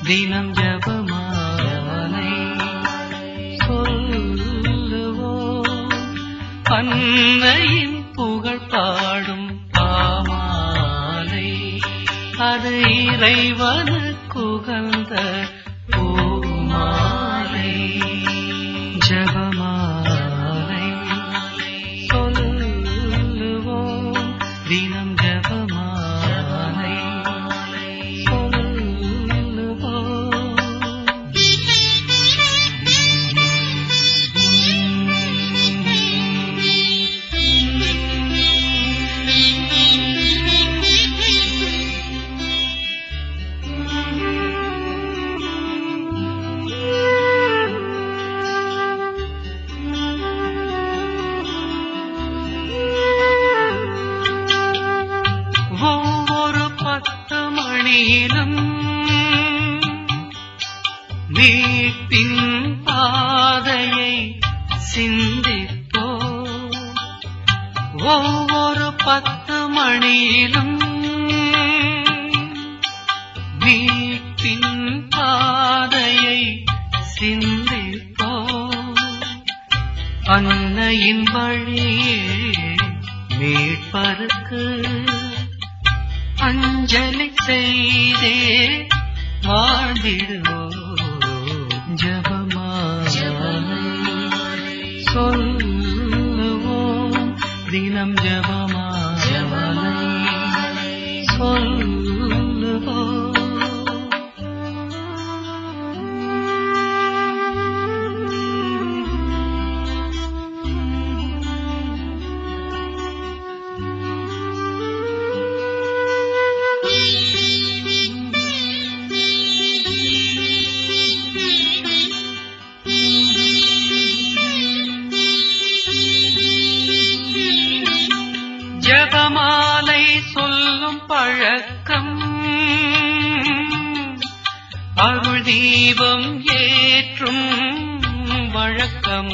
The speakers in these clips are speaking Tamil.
தினம் ஜபமாலை சொல்லுவோம் அன்னையின் புகழ் பாடும் பாமாலை அது இறைவனுக்கு உகந்த பூமாலை ஜபமாலை சொல்லுவோம் தினம் ஜபமாலை சொல்லுவோம் ஒவ்வொரு பத்து மணியிலும் வீட்டின் பாதையை சிந்திப்போ ஒவ்வொரு பத்து மணியிலும் வீட்டின் பாதையை சிந்திப்போ அன்னையின் வழியே மீட்பருக்கு அஞ்சலி செய்தே வாழ்ந்திடுவோம் ஜபமாலை சொல்லுவோம் தினம் ஜபமாலை சொல்லுவோம் ஜபமாலை சொல்லும் பழக்கம் அருள் தீபம் ஏற்றும் வழக்கம்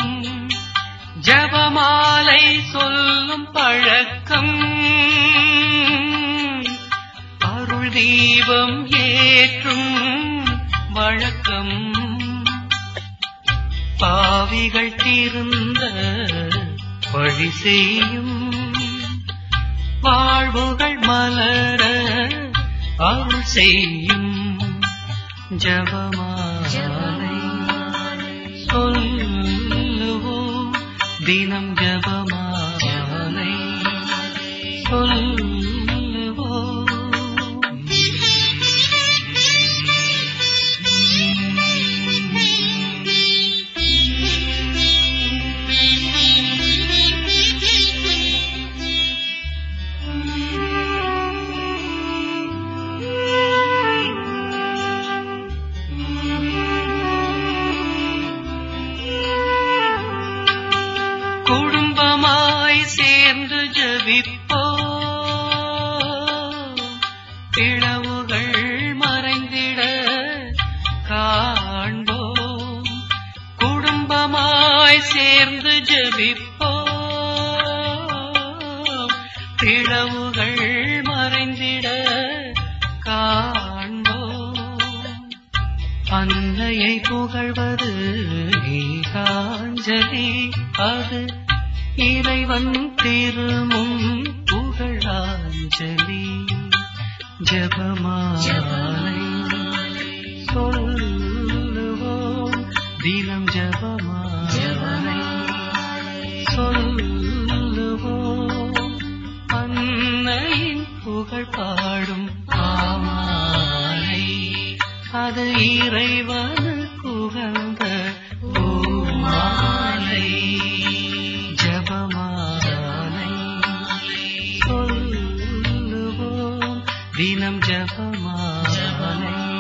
ஜபமாலை சொல்லும் பழக்கம் அருள் தீபம் ஏற்றும் வழக்கம் பாவிகள் தீர்ந்த வழி செய்யும் வாழ்வுகள் மலர அருள் செய்யும் ஜபமாலை சொல்லுவோம் தினம் ஜபமாலை சொல்லுவோம் குடும்பமாய் சேர்ந்து ஜபிப்போ பிளவுகள் மறைந்திட காண்போம் குடும்பமாய் சேர்ந்து ஜபிப்போ பிளவுகள் மறைந்திட காண்போம் அன்னையை புகழ்வது கீதாஞ்சலி அது இறைவன் திருமும் புகழாஞ்சலி ஜபமாலை சொல்லுவோம் தினம் ஜபமாலை சொல்லுவோம் அன்னையின் புகழ் பாடும் பாமாலை அது இறைவனுக்கு உகந்த பூமாலை ஜபமாலை சொல்லுவோம் தினம் ஜபமாலை